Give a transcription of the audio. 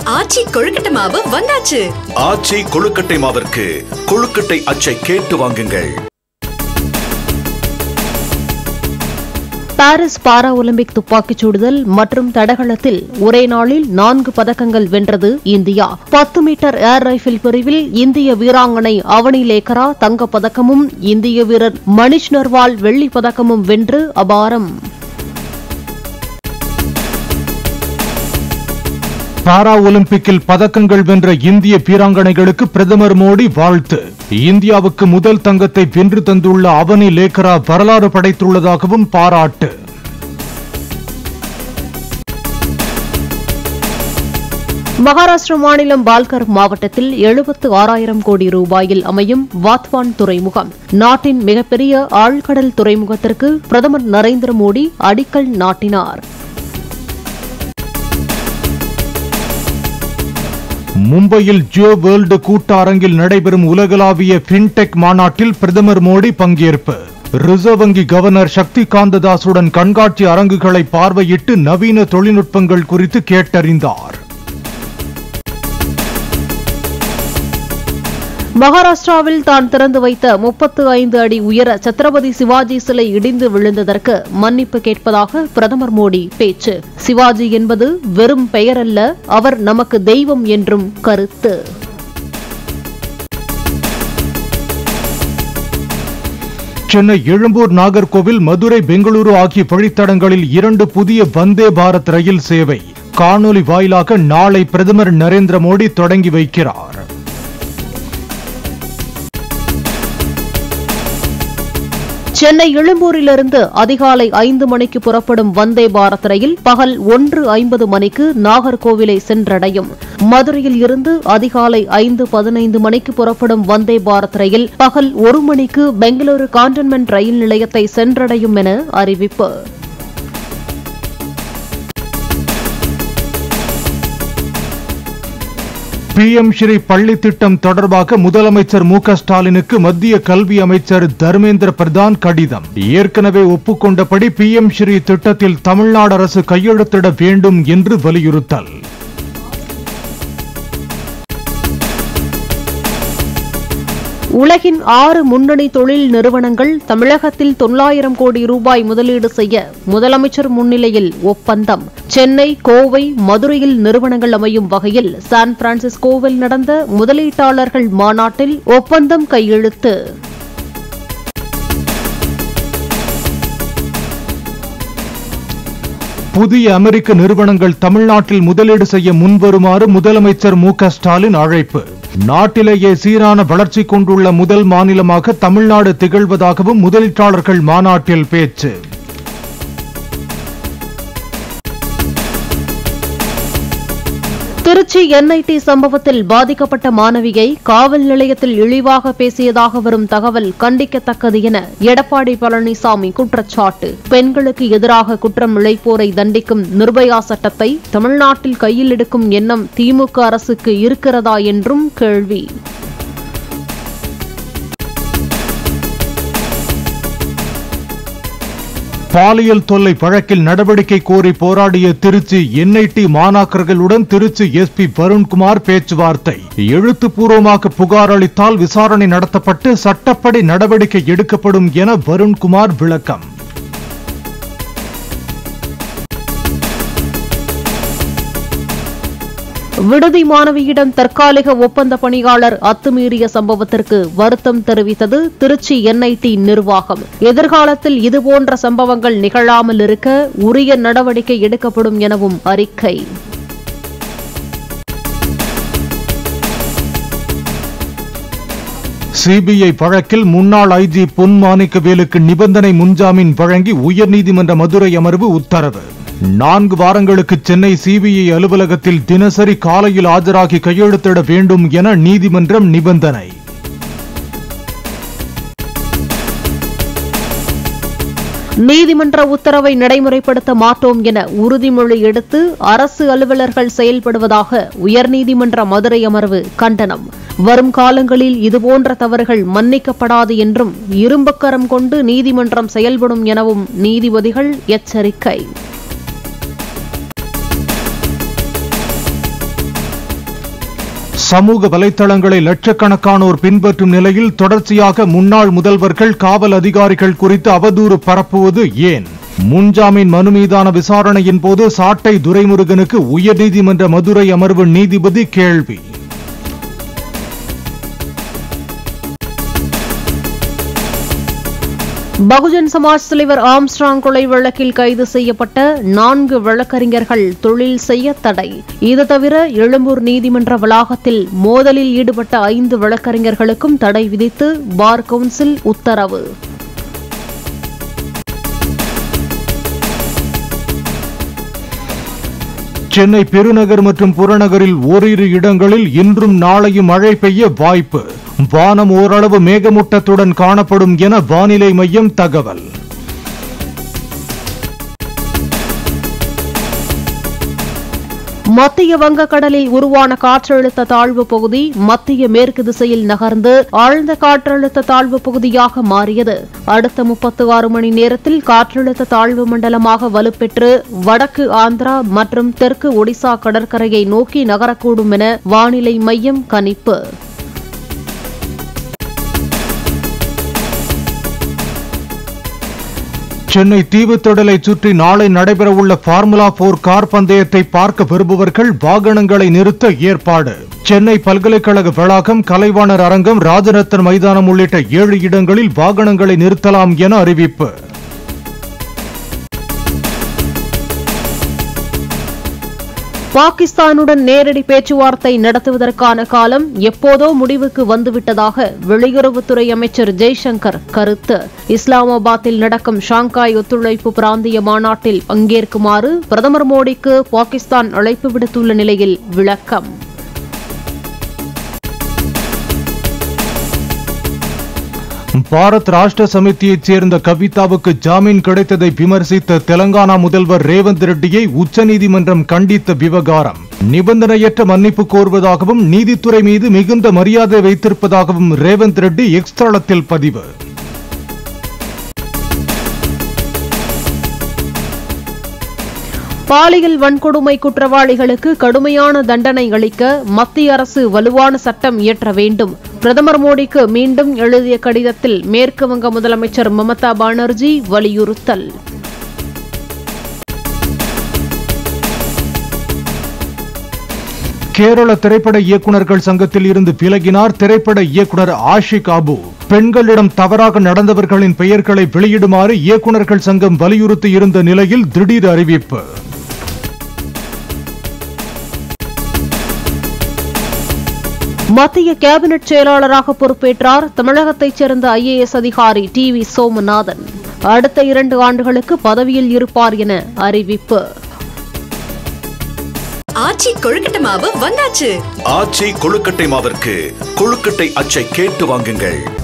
ஆச்சி கொழுக்கட்டை மாவு வந்தாச்சு ஆச்சி கொழுக்கட்டை மாவிற்கு கொழுக்கட்டை அச்சை கேட்டு வாங்குங்கள் பாரிஸ் பாரா ஒலிம்பிக் துப்பாக்கிச் சுடுதல் மற்றும் தடகளத்தில் ஒரே நாளில் நான்கு பதக்கங்கள் வென்றது இந்தியா பத்து மீட்டர் ஏர் ரைபிள் பிரிவில் இந்திய வீராங்கனை அவனி லேக்கரா தங்கப் பதக்கமும் இந்திய வீரர் மணிஷ் நர்வால் வெள்ளிப் பதக்கமும் வென்று அபாரம் பாரா ஒலிம்பிக்கில் பதக்கங்கள் வென்ற இந்திய வீராங்கனைகளுக்கு பிரதமர் மோடி வாழ்த்து இந்தியாவுக்கு முதல் தங்கத்தை வென்று தந்துள்ள அவனி லேக்கரா வரலாறு படைத்துள்ளதாகவும் பாராட்டு மகாராஷ்டிர மாநிலம் பால்கர் மாவட்டத்தில் எழுபத்து ஆறாயிரம் கோடி ரூபாயில் அமையும் வாத்வான் துறைமுகம் நாட்டின் மிகப்பெரிய ஆழ்கடல் துறைமுகத்திற்கு பிரதமர் நரேந்திர மோடி அடிக்கல் நாட்டினார் மும்பையில் ஜியோ வேர்ல்டு கூட்ட அரங்கில் நடைபெறும் உலகளாவிய பின்டெக் மாநாட்டில் பிரதமர் மோடி பங்கேற்பு ரிசர்வ் வங்கி கவர்னர் சக்தி காந்ததாசுடன் கண்காட்சி அரங்குகளை பார்வையிட்டு நவீன தொழில்நுட்பங்கள் குறித்து கேட்டறிந்தார் மகாராஷ்டிராவில் தான் திறந்து வைத்த முப்பத்து ஐந்து அடி உயர சத்ரபதி சிவாஜி சிலை இடிந்து விழுந்ததற்கு மன்னிப்பு கேட்பதாக பிரதமர் மோடி பேச்சு சிவாஜி என்பது வெறும் பெயரல்ல அவர் நமக்கு தெய்வம் என்றும் கருத்து சென்னை எழும்பூர் நாகர்கோவில் மதுரை பெங்களூரு ஆகிய வழித்தடங்களில் இரண்டு புதிய வந்தே பாரத் ரயில் சேவை காணொலி வாயிலாக நாளை பிரதமர் நரேந்திர மோடி தொடங்கி வைக்கிறார் சென்னை எழும்பூரிலிருந்து அதிகாலை ஐந்து மணிக்கு புறப்படும் வந்தே பாரத் ரயில் பகல் ஒன்று ஐம்பது மணிக்கு நாகர்கோவிலை சென்றடையும் மதுரையில் இருந்து அதிகாலை ஐந்து பதினைந்து மணிக்கு புறப்படும் வந்தே பாரத் ரயில் பகல் ஒரு மணிக்கு பெங்களூரு கான்டன்மென்ட் ரயில் நிலையத்தை சென்றடையும் என அறிவிப்பு பிஎம் ஸ்ரீ பள்ளி திட்டம் தொடர்பாக முதலமைச்சர் மு க ஸ்டாலினுக்கு மத்திய கல்வி அமைச்சர் தர்மேந்திர பிரதான் கடிதம் ஏற்கனவே ஒப்புக்கொண்டபடி பிஎம் ஸ்ரீ திட்டத்தில் தமிழ்நாடு அரசு கையெழுத்திட வேண்டும் என்று வலியுறுத்தல் உலகின் ஆறு முன்னணி தொழில் நிறுவனங்கள் தமிழகத்தில் தொள்ளாயிரம் கோடி ரூபாய் முதலீடு செய்ய முதலமைச்சர் முன்னிலையில் ஒப்பந்தம் சென்னை கோவை மதுரையில் நிறுவனங்கள் அமையும் வகையில் சான் பிரான்சிஸ்கோவில் நடந்த முதலீட்டாளர்கள் மாநாட்டில் ஒப்பந்தம் கையெழுத்து புதிய அமெரிக்க நிறுவனங்கள் தமிழ்நாட்டில் முதலீடு செய்ய முன்வருமாறு முதலமைச்சர் மு க ஸ்டாலின் அழைப்பு நாட்டிலேயே சீரான வளர்ச்சி கொண்டுள்ள முதல் மாநிலமாக தமிழ்நாடு திகழ்வதாகவும் முதலீட்டாளர்கள் மாநாட்டில் பேச்சு திருச்சி என்ஐடி சம்பவத்தில் பாதிக்கப்பட்ட மாணவியை காவல் நிலையத்தில் இழிவாக பேசியதாக வரும் தகவல் கண்டிக்கத்தக்கது என எடப்பாடி பழனிசாமி குற்றச்சாட்டு பெண்களுக்கு எதிராக குற்றம் இழைப்போரை தண்டிக்கும் நிர்பயா சட்டத்தை தமிழ்நாட்டில் கையில் எடுக்கும் எண்ணம் திமுக அரசுக்கு இருக்கிறதா என்றும் கேள்வி பாலியல் தொல்லை வழக்கில் நடவடிக்கை கோரி போராடிய திருச்சி என்ஐடி மாணாக்கர்களுடன் திருச்சி எஸ்பி வருண்குமார் பேச்சுவார்த்தை எழுத்துப்பூர்வமாக புகார் அளித்தால் விசாரணை நடத்தப்பட்டு சட்டப்படி நடவடிக்கை எடுக்கப்படும் என வருண்குமார் விளக்கம் விடுதி மாணவியிடம் தற்காலிக ஒப்பந்த பணியாளர் அத்துமீறிய சம்பவத்திற்கு வருத்தம் தெரிவித்தது திருச்சி என்ஐடி நிர்வாகம் எதிர்காலத்தில் இதுபோன்ற சம்பவங்கள் நிகழாமல் இருக்க உரிய நடவடிக்கை எடுக்கப்படும் எனவும் அறிக்கை சிபிஐ வழக்கில் முன்னாள் ஐஜி பொன் மாணிக்கவேலுக்கு நிபந்தனை முன்ஜாமீன் வழங்கி உயர்நீதிமன்ற மதுரை அமர்வு உத்தரவு நான்கு வாரங்களுக்கு சென்னை சிபிஐ அலுவலகத்தில் தினசரி காலையில் ஆஜராகி கையெழுத்திட வேண்டும் என நீதிமன்றம் நிபந்தனை நீதிமன்ற உத்தரவை நடைமுறைப்படுத்த மாட்டோம் என உறுதிமொழி எடுத்து அரசு அலுவலர்கள் செயல்படுவதாக உயர்நீதிமன்ற மதுரை அமர்வு கண்டனம் வரும் காலங்களில் இதுபோன்ற தவறுகள் மன்னிக்கப்படாது என்றும் இரும்புக்கரம் கொண்டு நீதிமன்றம் செயல்படும் எனவும் நீதிபதிகள் எச்சரிக்கை சமூக வலைத்தளங்களை லட்சக்கணக்கானோர் பின்பற்றும் நிலையில் தொடர்ச்சியாக முன்னாள் முதல்வர்கள் காவல் அதிகாரிகள் குறித்து அவதூறு பரப்புவது ஏன் முன்ஜாமீன் மனு மீதான விசாரணையின் போது சாட்டை துரைமுருகனுக்கு உயர்நீதிமன்ற மதுரை அமர்வு நீதிபதி கேள்வி பகுஜன் சமாஜ் தலைவர் ஆம்ஸ்ட்ராங் கொலை வழக்கில் கைது செய்யப்பட்ட நான்கு வழக்கறிஞர்கள் தொழில் செய்ய தடை இது தவிர எழும்பூர் நீதிமன்ற வளாகத்தில் மோதலில் ஈடுபட்ட ஐந்து வழக்கறிஞர்களுக்கும் தடை விதித்து பார் கவுன்சில் உத்தரவு சென்னை பெருநகர் மற்றும் புறநகரில் ஓரிரு இடங்களில் இன்றும் நாளையும் மழை பெய்ய வாய்ப்பு வானம் ஓரளவு மேகமூட்டத்துடன் காணப்படும் என வானிலை மையம் தகவல் மத்திய வங்கக்கடலில் உருவான காற்றழுத்த தாழ்வு பகுதி மத்திய மேற்கு திசையில் நகர்ந்து ஆழ்ந்த காற்றழுத்த தாழ்வு பகுதியாக மாறியது அடுத்த முப்பத்து ஆறு மணி நேரத்தில் காற்றழுத்த தாழ்வு மண்டலமாக வலுப்பெற்று வடக்கு ஆந்திரா மற்றும் தெற்கு ஒடிசா கடற்கரையை நோக்கி நகரக்கூடும் என வானிலை மையம் கணிப்பு சென்னை தீவுத்திடலை சுற்றி நாளை நடைபெறவுள்ள ஃபார்முலா போர் கார் பந்தயத்தை பார்க்க விரும்புவர்கள் வாகனங்களை நிறுத்த ஏற்பாடு சென்னை பல்கலைக்கழக வளாகம் கலைவாணர் அரங்கம் ராஜரத்ன மைதானம் உள்ளிட்ட ஏழு இடங்களில் வாகனங்களை நிறுத்தலாம் என அறிவிப்பு பாகிஸ்தானுடன் நேரடி பேச்சுவார்த்தை நடத்துவதற்கான காலம் எப்போதோ முடிவுக்கு வந்துவிட்டதாக வெளியுறவுத்துறை அமைச்சர் ஜெய்சங்கர் கருத்து இஸ்லாமாபாத்தில் நடக்கும் ஷாங்காய் ஒத்துழைப்பு பிராந்திய மாநாட்டில் பங்கேற்குமாறு பிரதமர் மோடிக்கு பாகிஸ்தான் அழைப்பு விடுத்துள்ள நிலையில் விளக்கம் பாரத் ராஷ்டிர சமிதியைச் சேர்ந்த கவிதாவுக்கு ஜாமீன் கிடைத்ததை விமர்சித்த தெலங்கானா முதல்வர் ரேவந்த் ரெட்டியை உச்சநீதிமன்றம் கண்டித்த விவகாரம் நிபந்தனையற்ற மன்னிப்பு கோருவதாகவும் நீதித்துறை மீது மிகுந்த மரியாதை வைத்திருப்பதாகவும் ரேவந்த் ரெட்டி எக்ஸ் தளத்தில் பதிவு பாலியல் வன்கொடுமை குற்றவாளிகளுக்கு கடுமையான தண்டனை அளிக்க மத்திய அரசு வலுவான சட்டம் இயற்ற வேண்டும் பிரதமர் மோடிக்கு மீண்டும் எழுதிய கடிதத்தில் மேற்கு வங்க முதலமைச்சர் மமதா பானர்ஜி வலியுறுத்தல் கேரள திரைப்பட இயக்குனர்கள் சங்கத்தில் இருந்து விலகினார் திரைப்பட இயக்குனர் ஆஷிக் அபு பெண்களிடம் தவறாக நடந்தவர்களின் பெயர்களை வெளியிடுமாறு இயக்குனர்கள் சங்கம் வலியுறுத்தி இருந்த நிலையில் திடீர் அறிவிப்பு மத்திய கேபினெட் செயலாளராக பொறுப்பேற்றார் தமிழகத்தைச் சேர்ந்த ஐஏஎஸ் அதிகாரி டி வி சோமநாதன் அடுத்த இரண்டு ஆண்டுகளுக்கு பதவியில் இருப்பார் என அறிவிப்பு ஆச்சி கொழுக்கட்டை மாவு வந்தாச்சு ஆச்சி கொழுக்கட்டை மாவிற்கு கொழுக்கட்டை அச்சை கேட்டு வாங்குங்கள்